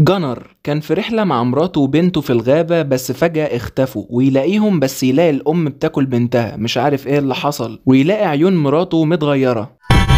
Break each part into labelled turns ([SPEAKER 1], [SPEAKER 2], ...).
[SPEAKER 1] جنر كان في رحلة مع مراته وبنته في الغابة بس فجأة اختفوا ويلاقيهم بس يلاقي الأم بتاكل بنتها مش عارف ايه اللي حصل ويلاقي عيون مراته متغيرة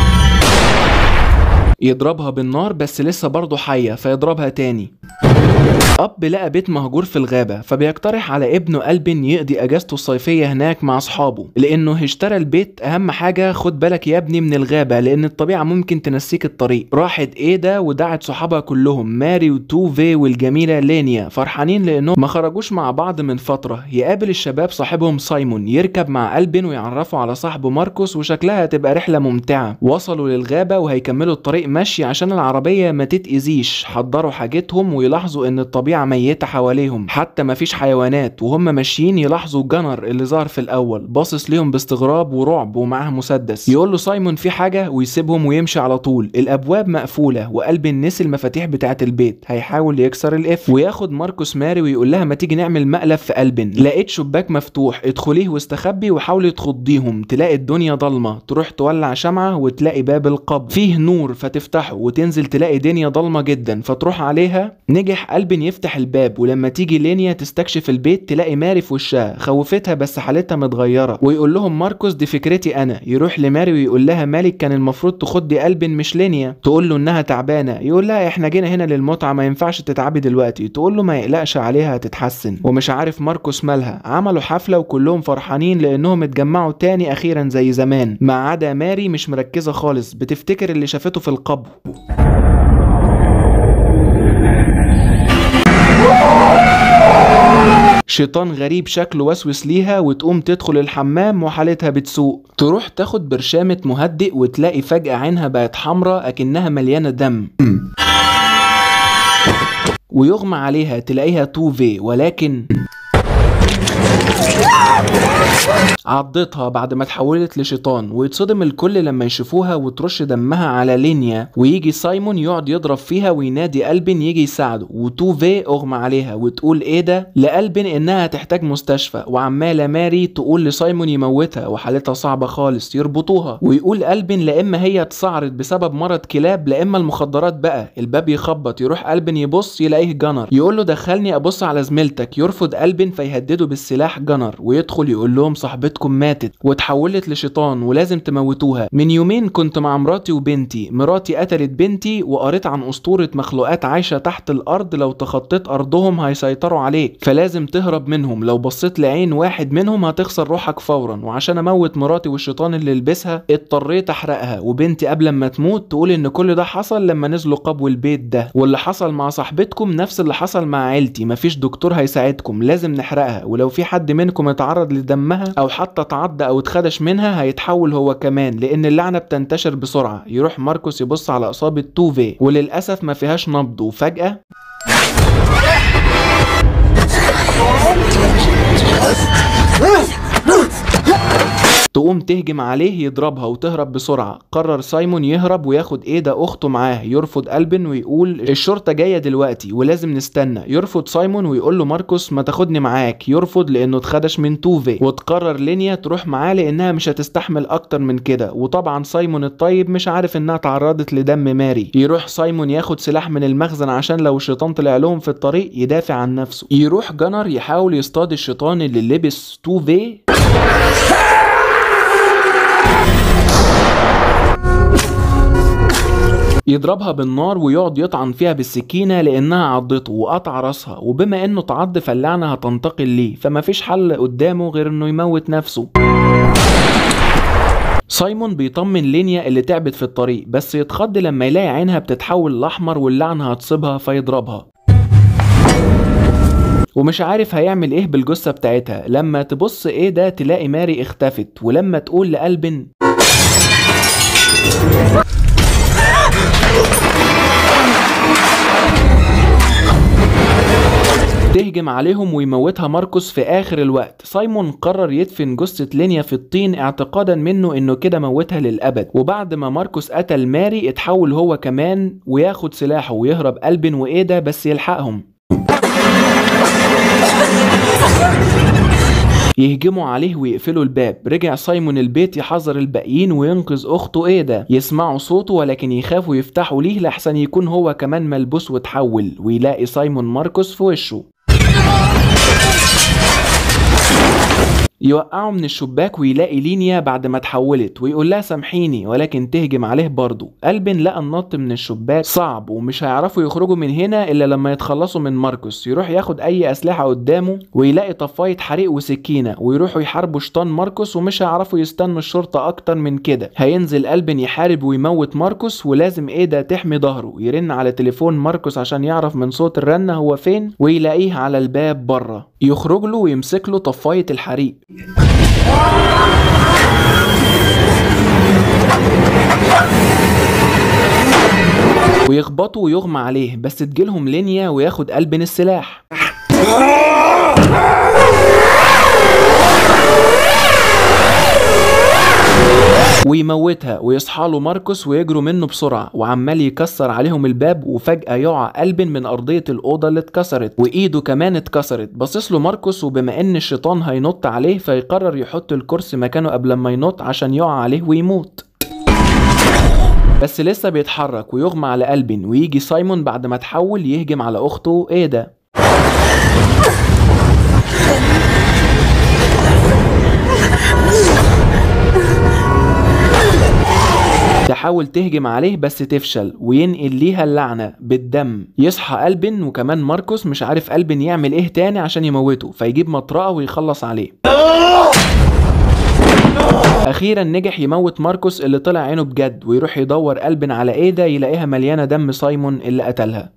[SPEAKER 1] يضربها بالنار بس لسه برضه حية فيضربها تاني أب لقى بيت مهجور في الغابة فبيقترح على ابنه ألبن يقضي أجازته الصيفية هناك مع أصحابه لأنه اشترى البيت أهم حاجة خد بالك يا ابني من الغابة لأن الطبيعة ممكن تنسيك الطريق راحت إيدا ودعت صحابها كلهم ماري وتوفي والجميلة لينيا فرحانين لأنهم ما خرجوش مع بعض من فترة يقابل الشباب صاحبهم سايمون يركب مع ألبن ويعرفوا على صاحبه ماركوس وشكلها هتبقى رحلة ممتعة وصلوا للغابة وهيكملوا الطريق مشي عشان العربية ما تتأذيش حضروا حاجتهم ويلاحظوا إن الطبيعة ميتة حواليهم حتى مفيش حيوانات وهم ماشيين يلاحظوا جنر اللي ظهر في الأول باصص ليهم باستغراب ورعب ومعاه مسدس يقول له سايمون في حاجة ويسيبهم ويمشي على طول الأبواب مقفولة وقلب نسي المفاتيح بتاعة البيت هيحاول يكسر القفل وياخد ماركوس ماري ويقول لها ما تيجي نعمل مقلب في قلبن لقيت شباك مفتوح ادخليه واستخبي وحاولي تخضيهم تلاقي الدنيا ضلمة تروح تولع شمعة وتلاقي باب القبر فيه نور فتفتحه وتنزل تلاقي دنيا ضلمة جدا فتروح عليها نجح قلبن يفتح الباب ولما تيجي لينيا تستكشف البيت تلاقي ماري في وشها خوفتها بس حالتها متغيرة ويقول لهم ماركوس دي فكرتي انا يروح لماري ويقول لها مالك كان المفروض تخضي قلبن مش لينيا تقول له انها تعبانة يقول لها احنا جينا هنا للمتعة ما ينفعش تتعبي دلوقتي تقول له ما يقلقش عليها هتتحسن ومش عارف ماركوس مالها عملوا حفلة وكلهم فرحانين لانهم اتجمعوا تاني اخيرا زي زمان ما عدا ماري مش مركزة خالص بتفتكر اللي شافته في القبو شيطان غريب شكله وسوس ليها وتقوم تدخل الحمام وحالتها بتسوء تروح تاخد برشامة مهدئ وتلاقي فجأة عينها بقت حمرا أكنها مليانة دم ويغمى عليها تلاقيها توفي ولكن عضتها بعد ما اتحولت لشيطان ويتصدم الكل لما يشوفوها وترش دمها على لينيا ويجي سايمون يقعد يضرب فيها وينادي قلبن يجي يساعده وتوفي اغمى عليها وتقول ايه ده لقلبن انها تحتاج مستشفى وعماله ماري تقول لسايمون يموتها وحالتها صعبه خالص يربطوها ويقول قلبن لا اما هي تصعرت بسبب مرض كلاب لا اما المخدرات بقى الباب يخبط يروح قلبن يبص يلاقيه جنر يقول له دخلني ابص على زميلتك يرفض قلبن فيهدده بالسلاح جنر ويدخل يقول لهم صاحبتكم ماتت واتحولت لشيطان ولازم تموتوها من يومين كنت مع مراتي وبنتي مراتي قتلت بنتي وقريت عن اسطورة مخلوقات عايشة تحت الارض لو تخطيت ارضهم هيسيطروا عليك فلازم تهرب منهم لو بصيت لعين واحد منهم هتخسر روحك فورا وعشان اموت مراتي والشيطان اللي لبسها اضطريت احرقها وبنتي قبل ما تموت تقول ان كل ده حصل لما نزلوا قبو البيت ده واللي حصل مع صاحبتكم نفس اللي حصل مع عيلتي مفيش دكتور هيساعدكم لازم نحرقها ولو في حد منكم اتعرض لدمها او حتى اتعض او اتخدش منها هيتحول هو كمان لان اللعنه بتنتشر بسرعه يروح ماركوس يبص على اصابه توفي وللاسف ما فيهاش نبض وفجاه تقوم تهجم عليه يضربها وتهرب بسرعة قرر سايمون يهرب وياخد ايدا اخته معاه يرفض ألبن ويقول الشرطة جاية دلوقتي ولازم نستنى يرفض سايمون ويقول له ماركوس ما تاخدني معاك يرفض لانه اتخدش من توفي وتقرر لينيا تروح معاه لانها مش هتستحمل اكتر من كده وطبعا سايمون الطيب مش عارف انها تعرضت لدم ماري يروح سايمون ياخد سلاح من المخزن عشان لو الشيطان طلع لهم في الطريق يدافع عن نفسه يروح جنر يحاول يصطاد الشيطان اللي لبس توفي يضربها بالنار ويقعد يطعن فيها بالسكينة لأنها عضته وقطع راسها وبما إنه تعض فاللعنة هتنتقل ليه فمفيش حل قدامه غير إنه يموت نفسه سايمون بيطمن لينيا اللي تعبت في الطريق بس يتخض لما يلاقي عينها بتتحول لأحمر واللعنة هتصيبها فيضربها ومش عارف هيعمل ايه بالجثة بتاعتها لما تبص ايه ده تلاقي ماري اختفت ولما تقول لقلبن تهجم عليهم ويموتها ماركوس في اخر الوقت سايمون قرر يدفن جثة لينيا في الطين اعتقادا منه انه كده موتها للابد وبعد ما ماركوس قتل ماري اتحول هو كمان وياخد سلاحه ويهرب قلبن وايدا بس يلحقهم يهجموا عليه ويقفلوا الباب رجع سايمون البيت يحذر الباقيين وينقذ اخته ايدا يسمعوا صوته ولكن يخافوا يفتحوا ليه لحسن يكون هو كمان ملبوس وتحول ويلاقي سايمون ماركوس في وشه يوقعه من الشباك ويلاقي لينيا بعد ما اتحولت ويقول لها سامحيني ولكن تهجم عليه برضه ألبن لقى النط من الشباك صعب ومش هيعرفوا يخرجوا من هنا إلا لما يتخلصوا من ماركوس يروح ياخد أي أسلحة قدامه ويلاقي طفاية حريق وسكينة ويروحوا يحاربوا شيطان ماركوس ومش هيعرفوا يستنوا الشرطة أكتر من كده هينزل ألبن يحارب ويموت ماركوس ولازم إيدا تحمي ظهره يرن على تليفون ماركوس عشان يعرف من صوت الرنة هو فين ويلاقيه على الباب بره يخرج له ويمسك له طفاية الحريق ويخبطوا ويغمى عليه بس تجيلهم لينيا وياخد قلبن السلاح ويموتها ويصحى له ماركوس ويجروا منه بسرعة وعمال يكسر عليهم الباب وفجأة يقع قلب من أرضية الأوضة اللي اتكسرت وإيده كمان اتكسرت باصص له ماركوس وبما إن الشيطان هينط عليه فيقرر يحط الكرسي مكانه قبل ما ينط عشان يقع عليه ويموت بس لسه بيتحرك ويغمى على ألبن ويجي سايمون بعد ما تحول يهجم على أخته إيدا تحاول تهجم عليه بس تفشل وينقل ليها اللعنة بالدم يصحى ألبن وكمان ماركوس مش عارف ألبن يعمل ايه تاني عشان يموته فيجيب مطرقة ويخلص عليه اخيرا نجح يموت ماركوس اللي طلع عينه بجد ويروح يدور ألبن على ايدا يلاقيها مليانة دم سايمون اللي قتلها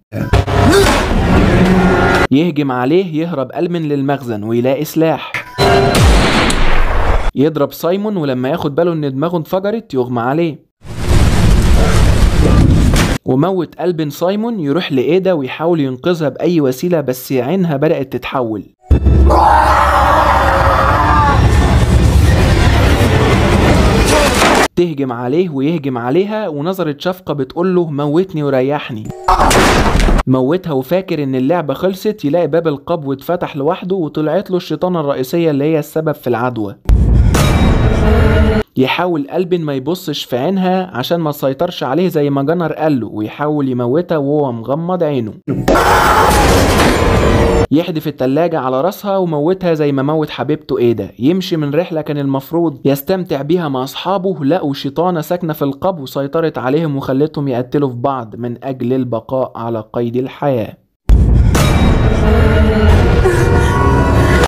[SPEAKER 1] يهجم عليه يهرب ألبن للمخزن ويلاقي سلاح يضرب سايمون ولما ياخد باله ان دماغه انفجرت يغمى عليه وموت ألبن سايمون يروح لإيدا ويحاول ينقذها بأي وسيلة بس عينها بدأت تتحول تهجم عليه ويهجم عليها ونظرة شفقة بتقوله موتني وريحني موتها وفاكر ان اللعبة خلصت يلاقي باب القبو اتفتح لوحده وطلعت له الشيطانة الرئيسية اللي هي السبب في العدوى يحاول ألبن ما يبصش في عينها عشان ما تسيطرش عليه زي ما جنر قاله ويحاول يموتها وهو مغمض عينه يحدف التلاجة على راسها وموتها زي ما موت حبيبته ايدا يمشي من رحلة كان المفروض يستمتع بيها مع اصحابه لقوا شيطانة ساكنة في القبو سيطرت عليهم وخلتهم يقتلوا في بعض من اجل البقاء على قيد الحياة